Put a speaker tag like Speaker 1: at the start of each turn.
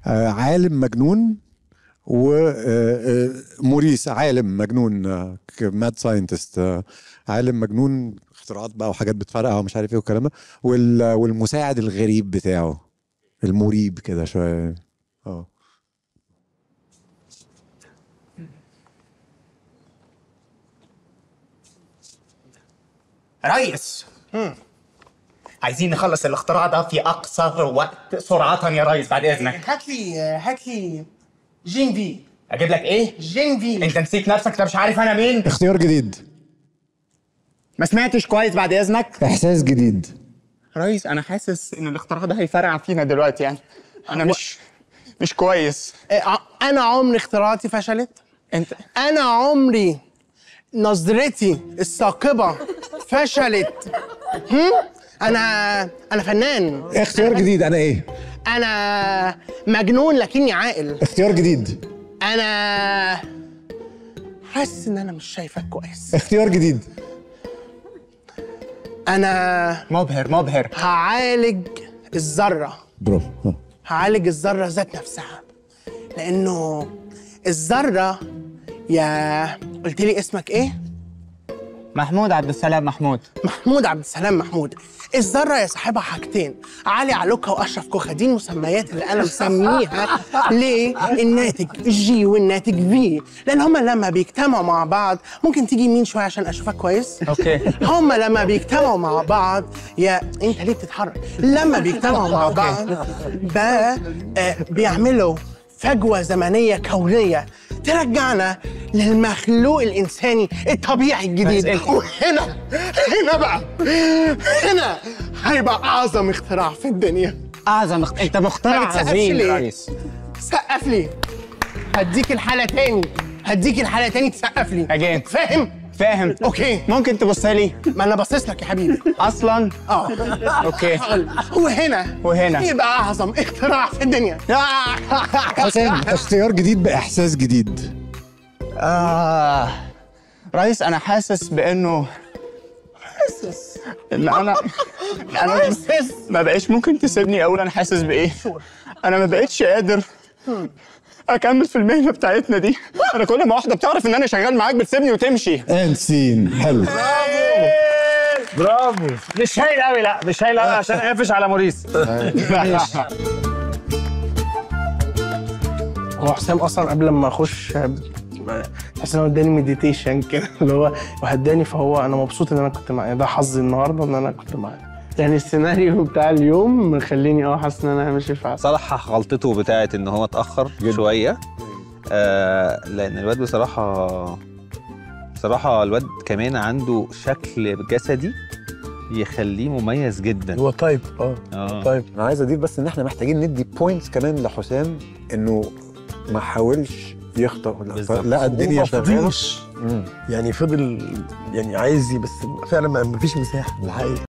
Speaker 1: آه، عالم مجنون وموريس عالم مجنون ماد ساينتست عالم مجنون اختراعات بقى وحاجات بتفرقع ومش عارف ايه والكلام ده وال- والمساعد الغريب بتاعه المريب كده شويه اه
Speaker 2: ريس عايزين نخلص الاختراع ده في اقصر وقت سرعة يا ريس بعد اذنك
Speaker 3: هات لي هات لي جين في
Speaker 2: اجيب لك ايه
Speaker 3: جين في
Speaker 2: انت نسيت نفسك انت مش عارف انا مين
Speaker 1: اختيار جديد
Speaker 2: ما سمعتش كويس بعد اذنك
Speaker 1: احساس جديد
Speaker 2: ريس انا حاسس ان الاختراع ده هيفرقع فينا دلوقتي يعني انا مش مش كويس
Speaker 3: انا عمري اختراعاتي فشلت
Speaker 2: انت
Speaker 3: انا عمري نظرتي الثاقبه فشلت هم؟ انا انا فنان
Speaker 1: اختيار جديد انا ايه
Speaker 3: انا مجنون لكني عاقل
Speaker 1: اختيار جديد
Speaker 3: انا حاسس ان انا مش شايفك كويس
Speaker 1: اختيار جديد
Speaker 3: انا
Speaker 2: مبهر مبهر
Speaker 3: هعالج الذره
Speaker 1: برافو ها.
Speaker 3: هعالج الذرة ذات نفسها لأنه الذرة يا قلت لي اسمك إيه؟
Speaker 2: محمود عبد السلام محمود
Speaker 3: محمود عبد السلام محمود الذرة يا صاحبها حاجتين علي علوكة وأشرف كوخة دي المسميات اللي أنا مسميها ليه الناتج جي والناتج في لأن هما لما بيجتمعوا مع بعض ممكن تيجي يمين شوية عشان أشوفك كويس
Speaker 2: اوكي
Speaker 3: هما لما بيجتمعوا مع بعض يا انت ليه بتتحرك لما بيجتمعوا مع بعض ب... آه، بيعملوا فجوة زمنية كونية ترجعنا للمخلوق الإنساني الطبيعي الجديد
Speaker 2: بس انت-
Speaker 3: وهنا هنا بقى هنا هيبقى أعظم اختراع في الدنيا
Speaker 2: اعظم اخت... انت مخترع
Speaker 3: ما بتسقفش
Speaker 2: عظيم
Speaker 3: ليه؟
Speaker 2: يا ريس
Speaker 3: سقف لي هديك الحالة تاني هديك الحالة تاني تسقف لي
Speaker 2: أجين.
Speaker 3: فاهم؟
Speaker 2: فاهم
Speaker 3: أوكي
Speaker 2: ممكن تبص لي
Speaker 3: ما أنا باصص لك يا حبيبي
Speaker 2: اصلا
Speaker 3: اه
Speaker 2: اوكي
Speaker 3: وهنا
Speaker 2: وهنا.
Speaker 3: يبقى اعظم اختراع في الدنيا
Speaker 1: حسين اختيار جديد باحساس جديد
Speaker 2: آه ريس انا حاسس بانه
Speaker 3: حاسس
Speaker 2: ان انا انا
Speaker 3: حاسس
Speaker 2: ما بقاش ممكن تسيبني اقول انا حاسس بايه انا ما بقتش قادر اكمل في المهنه بتاعتنا دي انا كل ما واحده بتعرف ان انا شغال معاك بتسيبني وتمشي
Speaker 1: اند سين حلو
Speaker 4: برافو مش هايل قوي لا مش هايل قوي عشان قافش على موريس
Speaker 3: هو حسام اصلا قبل ما اخش تحس ان هو اداني مديتيشن كده اللي هو وهداني فهو انا مبسوط ان انا كنت معاه ده حظي النهارده ان انا كنت معاه يعني السيناريو بتاع اليوم مخليني اه حاسس ان انا ماشي في عسل
Speaker 5: صلح غلطته بتاعت ان هو اتاخر شويه آه لان الواد بصراحه بصراحه الواد كمان عنده شكل جسدي يخليه مميز جدا
Speaker 6: هو طيب اه
Speaker 5: اه
Speaker 6: طيب
Speaker 1: انا عايز اضيف بس ان احنا محتاجين ندي بوينتس كمان لحسام انه ما حاولش يخطأ
Speaker 5: بالظبط.
Speaker 1: لا الدنيا
Speaker 6: هو
Speaker 1: شغاله
Speaker 6: فضيش يعني فضل يعني عايز ي- بس فعلا ما ما فيش مساحه الحقيقه